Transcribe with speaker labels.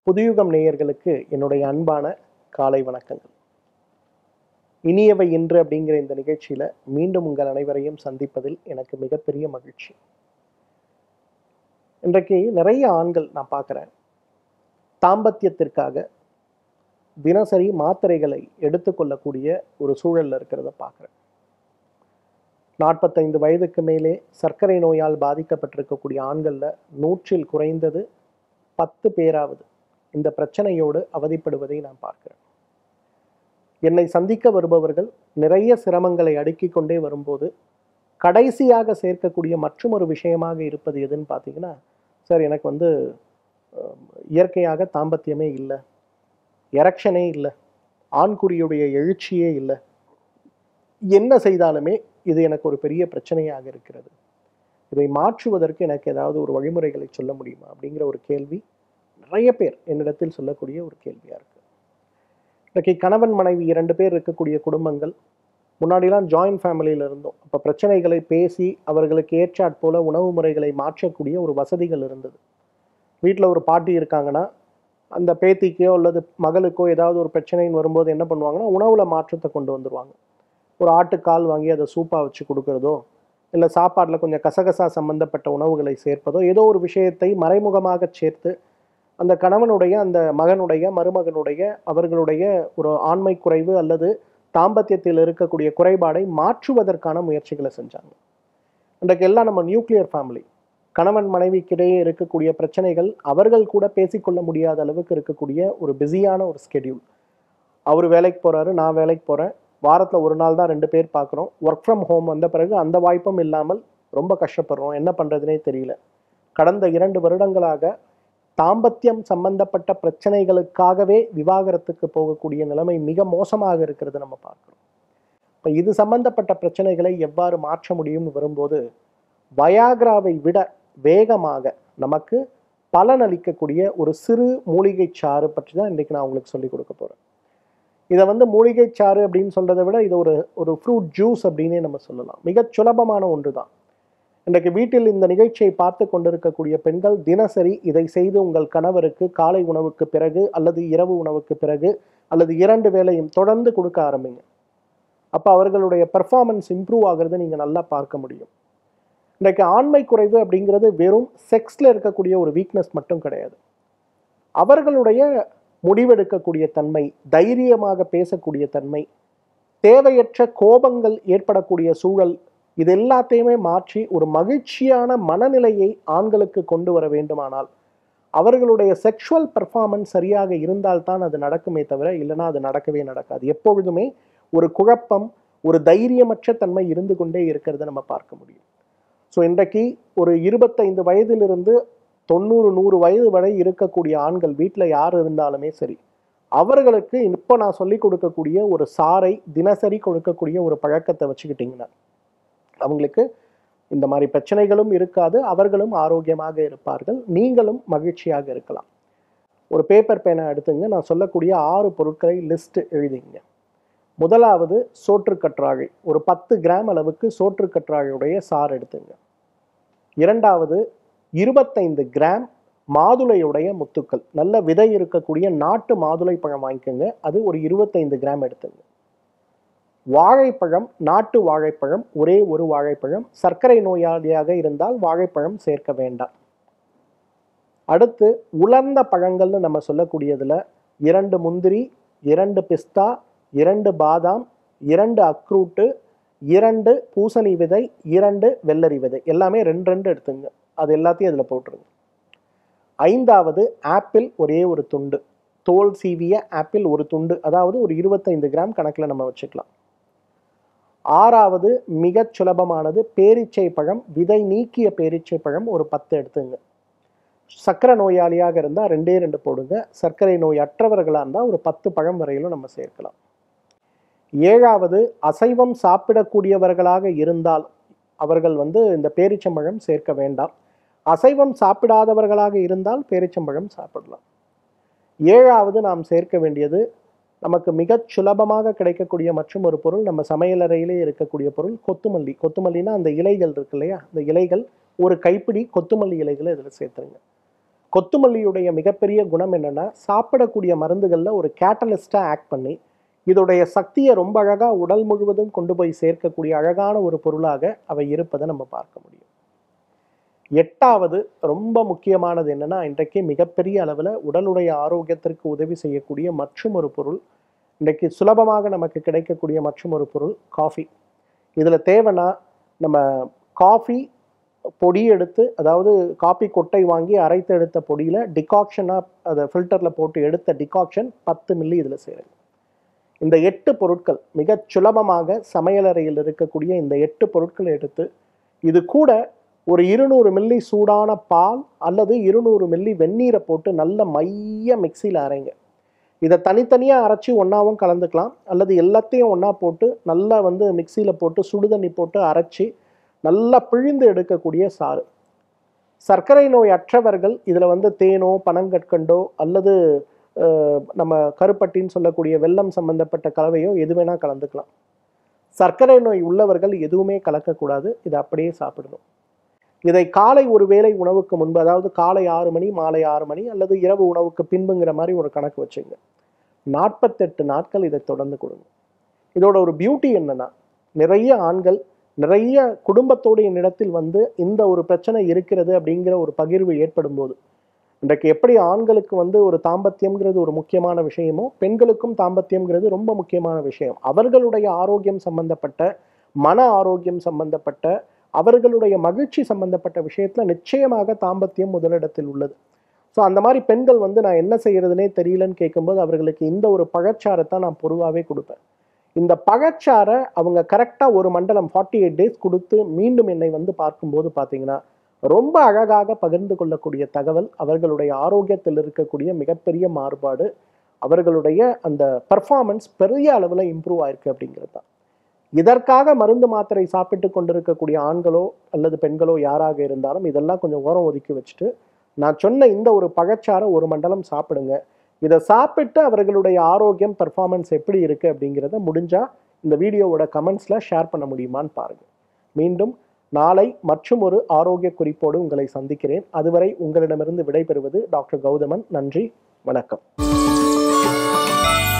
Speaker 1: புதுயுகம் நேயர்களுக்கு என்னுடைய அன்பான காலை வணக்கங்கள் இனியவை இன்று அப்படிங்கிற இந்த நிகழ்ச்சியில மீண்டும் உங்கள் அனைவரையும் சந்திப்பதில் எனக்கு மிகப்பெரிய மகிழ்ச்சி இன்றைக்கு நிறைய ஆண்கள் நான் பார்க்குறேன் தாம்பத்தியத்திற்காக தினசரி மாத்திரைகளை எடுத்துக்கொள்ளக்கூடிய ஒரு சூழல்ல இருக்கிறத பார்க்குறேன் நாற்பத்தைந்து வயதுக்கு மேலே சர்க்கரை நோயால் பாதிக்கப்பட்டிருக்கக்கூடிய ஆண்களில் நூற்றில் குறைந்தது பத்து பேராவது இந்த பிரச்சனையோடு அவதிப்படுவதை நான் பார்க்கிறேன் என்னை சந்திக்க வருபவர்கள் நிறைய சிரமங்களை அடுக்கிக் கொண்டே வரும்போது கடைசியாக சேர்க்கக்கூடிய மற்றும் ஒரு விஷயமாக இருப்பது எதுன்னு பார்த்தீங்கன்னா சார் எனக்கு வந்து அஹ், இயற்கையாக தாம்பத்தியமே இல்லை எரக்ஷனே இல்லை ஆண்குறியுடைய எழுச்சியே இல்லை என்ன செய்தாலுமே இது எனக்கு ஒரு பெரிய பிரச்சனையாக இருக்கிறது இதை மாற்றுவதற்கு எனக்கு ஏதாவது ஒரு வழிமுறைகளை சொல்ல முடியுமா அப்படிங்கிற ஒரு கேள்வி நிறைய பேர் என்னிடத்தில் சொல்லக்கூடிய ஒரு கேள்வியாக இருக்கு இன்றைக்கு கணவன் மனைவி இரண்டு பேர் இருக்கக்கூடிய குடும்பங்கள் முன்னாடிலாம் ஜாயிண்ட் ஃபேமிலியில் இருந்தோம் அப்போ பிரச்சனைகளை பேசி அவர்களுக்கு ஏற்றாற் போல உணவு முறைகளை மாற்றக்கூடிய ஒரு வசதிகள் இருந்தது வீட்டில் ஒரு பாட்டி இருக்காங்கன்னா அந்த பேத்திக்கோ அல்லது மகளுக்கோ ஏதாவது ஒரு பிரச்சனைன்னு வரும்போது என்ன பண்ணுவாங்கன்னா உணவில் மாற்றத்தை கொண்டு வந்துருவாங்க ஒரு ஆட்டுக்கால் வாங்கி அதை சூப்பாக வச்சு கொடுக்கறதோ இல்லை சாப்பாட்டில் கொஞ்சம் கசகசா சம்பந்தப்பட்ட உணவுகளை சேர்ப்பதோ ஏதோ ஒரு விஷயத்தை மறைமுகமாக சேர்த்து அந்த கணவனுடைய அந்த மகனுடைய மருமகனுடைய அவர்களுடைய ஒரு ஆண்மை குறைவு அல்லது தாம்பத்தியத்தில் இருக்கக்கூடிய குறைபாடை மாற்றுவதற்கான முயற்சிகளை செஞ்சாங்க இன்றைக்கு எல்லாம் நம்ம நியூக்ளியர் ஃபேமிலி கணவன் மனைவிக்கிடையே இருக்கக்கூடிய பிரச்சனைகள் அவர்கள் கூட பேசிக்கொள்ள முடியாத அளவுக்கு இருக்கக்கூடிய ஒரு பிஸியான ஒரு ஸ்கெடியூல் அவர் வேலைக்கு போறாரு நான் வேலைக்கு போறேன் வாரத்தில் ஒரு நாள் தான் ரெண்டு பேர் பார்க்குறோம் ஒர்க் ஃப்ரம் ஹோம் வந்த பிறகு அந்த வாய்ப்பும் இல்லாமல் ரொம்ப கஷ்டப்படுறோம் என்ன பண்ணுறதுனே தெரியல கடந்த இரண்டு வருடங்களாக தாம்பத்தியம் சம்பந்தப்பட்ட பிரச்சனைகளுக்காகவே விவாகரத்துக்கு போகக்கூடிய நிலைமை மிக மோசமாக இருக்கிறது நம்ம பார்க்கிறோம் இப்போ இது சம்பந்தப்பட்ட பிரச்சனைகளை எவ்வாறு மாற்ற முடியும்னு வரும்போது வயாகிராவை விட வேகமாக நமக்கு பலனளிக்கக்கூடிய ஒரு சிறு மூலிகை சாறு பற்றி தான் இன்றைக்கு நான் உங்களுக்கு சொல்லிக் கொடுக்க போகிறேன் இதை வந்து மூலிகை சாறு அப்படின்னு சொல்றதை விட இது ஒரு ஒரு ஃப்ரூட் ஜூஸ் அப்படின்னே நம்ம சொல்லலாம் மிகச் சுலபமான ஒன்று தான் இன்றைக்கு வீட்டில் இந்த நிகழ்ச்சியை பார்த்து கொண்டிருக்கக்கூடிய பெண்கள் தினசரி இதை செய்து உங்கள் கணவருக்கு காலை உணவுக்கு பிறகு அல்லது இரவு உணவுக்கு பிறகு அல்லது இரண்டு வேளையும் தொடர்ந்து கொடுக்க ஆரம்பிங்க அப்போ அவர்களுடைய பெர்ஃபார்மன்ஸ் இம்ப்ரூவ் ஆகிறத நீங்கள் நல்லா பார்க்க முடியும் இன்றைக்கு ஆண்மை குறைவு அப்படிங்கிறது வெறும் செக்ஸில் இருக்கக்கூடிய ஒரு வீக்னஸ் மட்டும் கிடையாது அவர்களுடைய முடிவெடுக்கக்கூடிய தன்மை தைரியமாக பேசக்கூடிய தன்மை தேவையற்ற கோபங்கள் ஏற்படக்கூடிய சூழல் இது எல்லாத்தையுமே மாற்றி ஒரு மகிழ்ச்சியான மனநிலையை ஆண்களுக்கு கொண்டு வர வேண்டுமானால் அவர்களுடைய செக்ஷுவல் பெர்ஃபார்மன்ஸ் சரியாக இருந்தால்தான் அது நடக்குமே தவிர இல்லைன்னா அது நடக்கவே நடக்காது எப்பொழுதுமே ஒரு குழப்பம் ஒரு தைரியமற்ற தன்மை இருந்து கொண்டே இருக்கிறத நம்ம பார்க்க முடியும் ஸோ இன்றைக்கு ஒரு இருபத்தைந்து வயதிலிருந்து தொண்ணூறு நூறு வயது வரை இருக்கக்கூடிய ஆண்கள் வீட்டில் யார் இருந்தாலுமே சரி அவர்களுக்கு இப்போ நான் சொல்லி கொடுக்கக்கூடிய ஒரு சாறை தினசரி கொடுக்கக்கூடிய ஒரு பழக்கத்தை வச்சுக்கிட்டிங்கன்னா அவங்களுக்கு இந்த மாதிரி பிரச்சனைகளும் இருக்காது அவர்களும் ஆரோக்கியமாக இருப்பார்கள் நீங்களும் மகிழ்ச்சியாக இருக்கலாம் ஒரு பேப்பர் பேனை எடுத்துங்க நான் சொல்லக்கூடிய ஆறு பொருட்களை லிஸ்ட் எழுதிங்க முதலாவது சோற்றுக்கற்றாழை ஒரு பத்து கிராம் அளவுக்கு சோற்றுக்கற்றாழையுடைய சாறு எடுத்துங்க இரண்டாவது இருபத்தைந்து கிராம் மாதுளையுடைய முத்துக்கள் நல்ல விதை இருக்கக்கூடிய நாட்டு மாதுளை பழம் வாங்கிக்கோங்க அது ஒரு இருபத்தைந்து கிராம் எடுத்துங்க வாழைப்பழம் நாட்டு வாழைப்பழம் ஒரே ஒரு வாழைப்பழம் சர்க்கரை நோயாளியாக இருந்தால் வாழைப்பழம் சேர்க்க வேண்டாம் அடுத்து உலர்ந்த பழங்கள்னு நம்ம சொல்லக்கூடியதுல இரண்டு முந்திரி இரண்டு பிஸ்தா இரண்டு பாதாம் இரண்டு அக்ரூட்டு இரண்டு பூசணி விதை இரண்டு வெள்ளரி விதை எல்லாமே ரெண்டு ரெண்டு எடுத்துங்க அது எல்லாத்தையும் அதில் போட்டுருங்க ஐந்தாவது ஆப்பிள் ஒரே ஒரு துண்டு தோல் சீவிய ஆப்பிள் ஒரு துண்டு அதாவது ஒரு இருபத்தைந்து கிராம் கணக்கில் நம்ம வச்சுக்கலாம் ஆறாவது மிகச் சுலபமானது பேரீச்சை பழம் விதை நீக்கிய பேரீச்சை பழம் ஒரு பத்து எடுத்துங்க சர்க்கரை நோயாளியாக இருந்தால் ரெண்டே ரெண்டு போடுங்க சர்க்கரை நோய் அற்றவர்களாக இருந்தால் ஒரு பத்து பழம் வரையிலும் நம்ம சேர்க்கலாம் ஏழாவது அசைவம் சாப்பிடக்கூடியவர்களாக இருந்தால் அவர்கள் வந்து இந்த பேரிச்சம்பழம் சேர்க்க வேண்டாம் அசைவம் சாப்பிடாதவர்களாக இருந்தால் பேரிச்சம்பழம் சாப்பிடலாம் ஏழாவது நாம் சேர்க்க வேண்டியது நமக்கு மிகச் சுலபமாக கிடைக்கக்கூடிய மற்றும் ஒரு பொருள் நம்ம சமையலறையிலே இருக்கக்கூடிய பொருள் கொத்துமல்லி கொத்துமல்லினா அந்த இலைகள் இருக்கு இல்லையா அந்த இலைகள் ஒரு கைப்பிடி கொத்துமல்லி இலைகளை இதில் சேர்த்துருங்க கொத்துமல்லியுடைய மிகப்பெரிய குணம் என்னன்னா சாப்பிடக்கூடிய மருந்துகளில் ஒரு கேட்டலிஸ்டாக ஆக்ட் பண்ணி இதோடைய சக்தியை ரொம்ப அழகாக உடல் முழுவதும் கொண்டு போய் சேர்க்கக்கூடிய அழகான ஒரு பொருளாக அவை இருப்பதை நம்ம பார்க்க முடியும் எட்டாவது ரொம்ப முக்கியமானது என்னன்னா இன்றைக்கு மிகப்பெரிய அளவில் உடலுடைய ஆரோக்கியத்திற்கு உதவி செய்யக்கூடிய மற்றும் ஒரு பொருள் இன்றைக்கு சுலபமாக நமக்கு கிடைக்கக்கூடிய மற்றும் ஒரு பொருள் காஃபி இதில் தேவைன்னா நம்ம காஃபி பொடி எடுத்து அதாவது காபி கொட்டை வாங்கி அரைத்து எடுத்த பொடியில் டிகாக்ஷனாக அதை ஃபில்டரில் போட்டு எடுத்த டிகாக்ஷன் பத்து மில்லி இதில் சேருங்க இந்த எட்டு பொருட்கள் மிகச் சுலபமாக சமையலறையில் இருக்கக்கூடிய இந்த எட்டு பொருட்களை எடுத்து இது கூட ஒரு இருநூறு மில்லி சூடான பால் அல்லது இருநூறு மில்லி வெந்நீரை போட்டு நல்ல மைய மிக்சியில் அரைங்க இதை தனித்தனியாக அரைச்சி ஒன்றாவும் கலந்துக்கலாம் அல்லது எல்லாத்தையும் ஒன்றா போட்டு நல்லா வந்து மிக்சியில் போட்டு சுடுதண்ணி போட்டு அரைச்சி நல்லா பிழிந்து எடுக்கக்கூடிய சாறு சர்க்கரை நோய் அற்றவர்கள் இதில் வந்து தேனோ பனங்கற்கண்டோ அல்லது அஹ், நம்ம கருப்பட்டின்னு சொல்லக்கூடிய வெல்லம் சம்பந்தப்பட்ட கலவையோ எது வேணால் கலந்துக்கலாம் சர்க்கரை நோய் உள்ளவர்கள் எதுவுமே கலக்கக்கூடாது இதை அப்படியே சாப்பிடணும் இதை காலை ஒரு வேளை உணவுக்கு முன்பு அதாவது காலை ஆறு மணி மாலை ஆறு மணி அல்லது இரவு உணவுக்கு பின்புங்கிற மாதிரி ஒரு கணக்கு வச்சுங்க நாற்பத்தெட்டு நாட்கள் இதை தொடர்ந்து கொடுங்க இதோட ஒரு பியூட்டி என்னன்னா நிறைய ஆண்கள் நிறைய குடும்பத்தோடு என்னிடத்தில் வந்து இந்த ஒரு பிரச்சனை இருக்கிறது அப்படிங்கிற ஒரு பகிர்வு ஏற்படும் போது இன்றைக்கு எப்படி ஆண்களுக்கு வந்து ஒரு தாம்பத்தியம்ங்கிறது ஒரு முக்கியமான விஷயமோ பெண்களுக்கும் தாம்பத்தியம்ங்கிறது ரொம்ப முக்கியமான விஷயம் அவர்களுடைய ஆரோக்கியம் சம்பந்தப்பட்ட மன ஆரோக்கியம் சம்பந்தப்பட்ட அவர்களுடைய மகிழ்ச்சி சம்பந்தப்பட்ட விஷயத்துல நிச்சயமாக தாம்பத்தியம் முதலிடத்தில் உள்ளது ஸோ அந்த மாதிரி பெண்கள் வந்து நான் என்ன செய்யறதுனே தெரியலன்னு கேட்கும்போது அவர்களுக்கு இந்த ஒரு பழச்சாரத்தை நான் பொதுவாகவே கொடுப்பேன் இந்த பழச்சாரை அவங்க கரெக்டாக ஒரு மண்டலம் ஃபார்ட்டி எயிட் டேஸ் கொடுத்து மீண்டும் என்னை வந்து பார்க்கும்போது பார்த்தீங்கன்னா ரொம்ப அழகாக பகிர்ந்து கொள்ளக்கூடிய தகவல் அவர்களுடைய ஆரோக்கியத்தில் இருக்கக்கூடிய மிகப்பெரிய மாறுபாடு அவர்களுடைய அந்த பர்ஃபார்மன்ஸ் பெரிய அளவில் இம்ப்ரூவ் ஆயிருக்கு அப்படிங்கிறது தான் இதற்காக மருந்து மாத்திரை சாப்பிட்டு கொண்டிருக்கக்கூடிய ஆண்களோ அல்லது பெண்களோ யாராக இருந்தாலும் இதெல்லாம் கொஞ்சம் ஓரம் ஒதுக்கி வச்சுட்டு நான் சொன்ன இந்த ஒரு பழச்சாரை ஒரு மண்டலம் சாப்பிடுங்க இதை சாப்பிட்டு அவர்களுடைய ஆரோக்கியம் பெர்ஃபார்மன்ஸ் எப்படி இருக்கு அப்படிங்கிறத முடிஞ்சா இந்த வீடியோவோட கமெண்ட்ஸ்ல ஷேர் பண்ண முடியுமான்னு பாருங்க மீண்டும் நாளை மற்றும் ஒரு ஆரோக்கிய குறிப்போடு உங்களை சந்திக்கிறேன் அதுவரை உங்களிடமிருந்து விடைபெறுவது டாக்டர் கௌதமன் நன்றி வணக்கம்